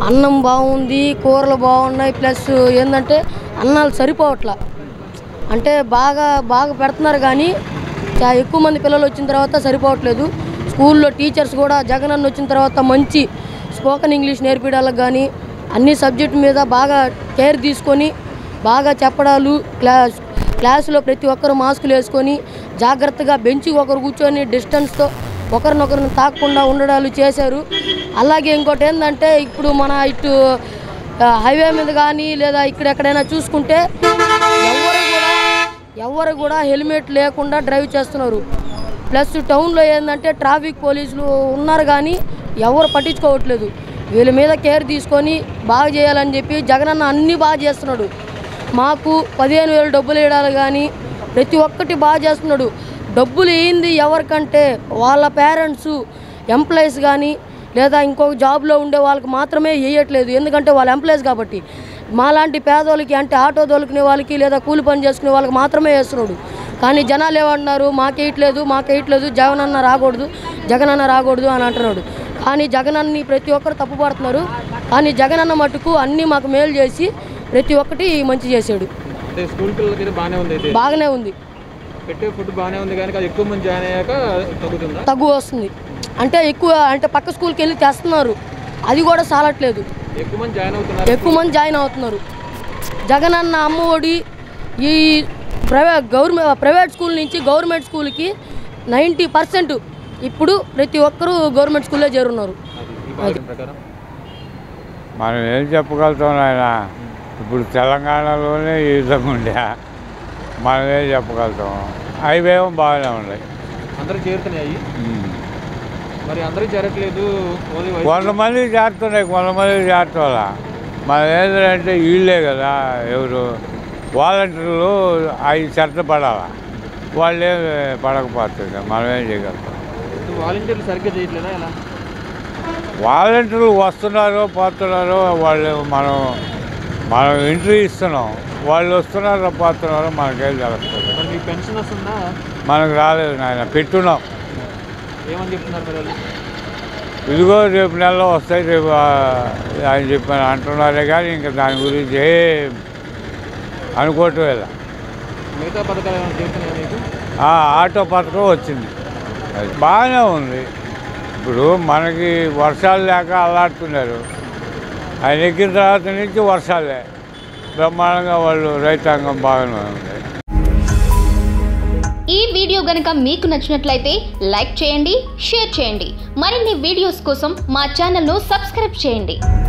అన్నం బాగుంది కూరలు బాగున్నాయి ప్లస్ ఏంటంటే అన్నాలు సరిపోవట్లా అంటే బాగా బాగా పెడుతున్నారు కానీ చా- ఎక్కువ మంది పిల్లలు వచ్చిన తర్వాత సరిపోవట్లేదు స్కూల్లో టీచర్స్ కూడా జగన్ అన్న వచ్చిన తర్వాత మంచి స్పోకెన్ ఇంగ్లీష్ నేర్పించడానికి కానీ అన్ని సబ్జెక్ట్ మీద బాగా కేర్ తీసుకొని బాగా చెప్పడాలు క్లాస్ క్లాసులో ప్రతి ఒక్కరు మాస్కులు వేసుకొని జాగ్రత్తగా బెంచి ఒకరు కూర్చొని డిస్టెన్స్తో ఒకరినొకరిని తాకకుండా ఉండడాలు చేశారు అలాగే ఇంకోటి ఏంటంటే ఇప్పుడు మన ఇటు ఆ, హైవే మీద కానీ లేదా ఇక్కడ ఎక్కడైనా చూసుకుంటే ఎవరు కూడా ఎవరు కూడా హెల్మెట్ లేకుండా డ్రైవ్ చేస్తున్నారు ప్లస్ టౌన్లో ఏంటంటే ట్రాఫిక్ పోలీసులు ఉన్నారు కానీ ఎవరు పట్టించుకోవట్లేదు వీళ్ళ మీద కేర్ తీసుకొని బాగా చేయాలని చెప్పి జగనన్న అన్నీ బాగా చేస్తున్నాడు మాకు పదిహేను వేలు డబ్బులు వేయడాలు కానీ ప్రతి ఒక్కటి బాగా చేస్తున్నాడు డబ్బులు ఏంది ఎవరికంటే వాళ్ళ పేరెంట్స్ ఎంప్లాయీస్ కానీ లేదా ఇంకొక జాబ్లో ఉండే వాళ్ళకి మాత్రమే వేయట్లేదు ఎందుకంటే వాళ్ళ ఎంప్లాయీస్ కాబట్టి మాలాంటి పేదోళ్ళకి అంటే ఆటో దొలుకునే వాళ్ళకి లేదా కూలి పని చేసుకునే వాళ్ళకి మాత్రమే వేస్తున్నాడు కానీ జనాలు ఏమంటున్నారు మాకేయట్లేదు మాకేయట్లేదు జగన్ అన్న రాకూడదు జగన్ అన్న రాకూడదు అని అంటున్నాడు కానీ జగన్ అన్ని ప్రతి ఒక్కరు తప్పుపడుతున్నారు కానీ జగన్ అన్న మటుకు అన్నీ మాకు మేలు చేసి ప్రతి ఒక్కటి మంచి చేశాడు అంటే స్కూల్ పిల్లలకి అయితే బాగానే ఉంది అయితే బాగానే ఉంది పెట్టే ఫుడ్ బాగానే ఉంది కానీ అది ఎక్కువ మంది జాయిన్ అయ్యాక తగ్గుతుందా తగ్గు వస్తుంది అంటే ఎక్కువ అంటే పక్క స్కూల్కి వెళ్ళి తెస్తున్నారు అది కూడా సాలట్లేదు ఎక్కువ మంది జాయిన్ అవుతున్నారు ఎక్కువ మంది జాయిన్ అవుతున్నారు జగన్ అన్న అమ్మఒడి ఈ ప్రైవేట్ గవర్నమెంట్ ప్రైవేట్ స్కూల్ నుంచి గవర్నమెంట్ స్కూల్కి నైంటీ పర్సెంట్ ఇప్పుడు ప్రతి ఒక్కరూ గవర్నమెంట్ స్కూల్లో చేరున్నారు అది ఈ పథకం ప్రకారం మనం ఏం చెప్పగలుగుతాం ఆయన ఇప్పుడు తెలంగాణలోనే ఈ విధంగా ఉండే మనం ఏం చెప్పగలుగుతాం అవి ఏమో బాగానే ఉన్నాయి అందరూ చేరుతున్నాయి ఉమ్. మరి అందరూ చేరట్లేదు ఓన్లీ వైసీపీ కొంతమంది చేరుతున్నాయి కొంతమంది చేరుకోవాలా మనం ఏంటంటే వీళ్ళే కదా ఎవరు వాలంటీర్లు అవి చెత్త పడాలా వాళ్ళే పడకపోతుంది మనం ఏం చేయగలుగుతాం వాలంటీర్లు సరిగ్గా చేయట్లేదా ఎలా వాలంటీర్లు వస్తున్నారు పోతున్నారు వాళ్ళు మనం మనం ఎంట్రీ ఇస్తున్నాం వాళ్ళు వస్తున్నారో పోతున్నారో మనకేం తెలుస్తుంది మరి మీకు పెన్షన్ వస్తుందా మనకు రాలేదు నాయన పెట్టున్నాం ఏమని చెప్తున్నారు మీరు వాళ్ళు ఇదిగో రేపు నెలలో వస్తాయి రేపు ఆ, అని చెప్పి అంటున్నారే కానీ ఇంకా దాని గురించి ఏం అనుకోవటం లేదు మిగతా పథకాలు ఏమైనా చెప్తున్నాయా మీకు ఆ ఆటో పథకం వచ్చింది అది బాగానే ఉంది ఇప్పుడు మనకి వర్షాలు లేక అల్లాడుతున్నారు ఆయన ఎక్కిన తర్వాత నుంచి వర్షాలే బ్రహ్మాండంగా వాళ్ళు రైతాంగం బాగానే ఉంది ఈ వీడియో గనక మీకు నచ్చినట్లయితే లైక్ చేయండి షేర్ చేయండి మరిన్ని వీడియోస్ కోసం మా ఛానల్ను సబ్స్క్రైబ్ చేయండి